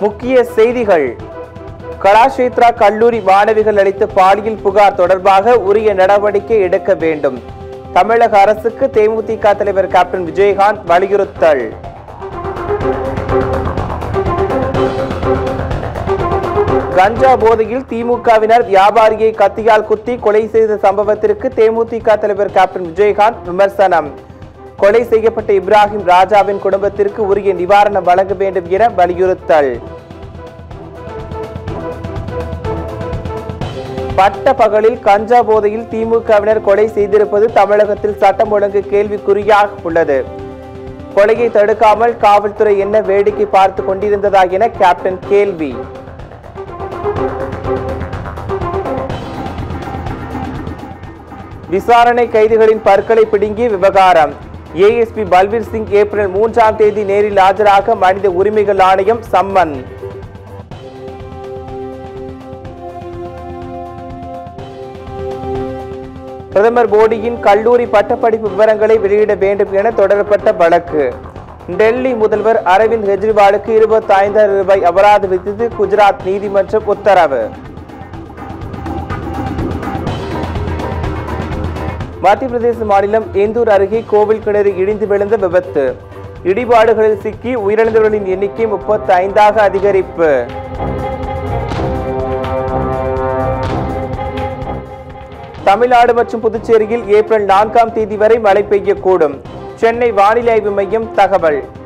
முக்கிய செய்திகள் கலாஷேத்ரா கல்லூரி மாணவிகள் அளித்த பாலியல் புகார் தொடர்பாக உரிய நடவடிக்கை எடுக்க வேண்டும் தமிழக அரசுக்கு தேமுதிக தலைவர் கேப்டன் விஜயகாந்த் வலியுறுத்தல் கஞ்சா போதையில் திமுகவினர் வியாபாரியை கத்தியால் குத்தி கொலை செய்த சம்பவத்திற்கு தேமுதிக தலைவர் கேப்டன் விஜயகாந்த் விமர்சனம் கொலை செய்யப்பட்ட இப்ராஹிம் ராஜாவின் குடும்பத்திற்கு உரிய நிவாரணம் வழங்க வேண்டும் என வலியுறுத்தல் பட்ட பகலில் கஞ்சா போதையில் திமுகவினர் கொலை செய்திருப்பது தமிழகத்தில் சட்டம் ஒழுங்கு கேள்விக்குறியாக உள்ளது கொலையை தடுக்காமல் காவல்துறை என்ன வேடிக்கை பார்த்து கொண்டிருந்ததா என கேப்டன் கேள்வி விசாரணை கைதிகளின் பற்களை பிடுங்கிய விவகாரம் ஏஎஸ்பி பல்பீர் சிங் ஏப்ரல் மூன்றாம் தேதி நேரில் ஆஜராக மனித உரிமைகள் ஆணையம் சம்மன் பிரதமர் மோடியின் கல்லூரி பட்டப்படிப்பு விவரங்களை வெளியிட வேண்டும் என தொடரப்பட்ட வழக்கு டெல்லி முதல்வர் அரவிந்த் கெஜ்ரிவாலுக்கு இருபத்தி ஐந்தாயிரம் ரூபாய் அபராதம் விதித்து குஜராத் நீதிமன்றம் உத்தரவு மத்திய பிரதேச மாநிலம் இந்தூர் அருகே கோவில் கிணறு இடிந்து விழுந்த விபத்து இடிபாடுகளில் சிக்கி உயிரிழந்தவர்களின் எண்ணிக்கை முப்பத்தி ஐந்தாக அதிகரிப்பு தமிழ்நாடு மற்றும் புதுச்சேரியில் ஏப்ரல் நான்காம் தேதி வரை மழை பெய்யக்கூடும் சென்னை வானிலை ஆய்வு மையம் தகவல்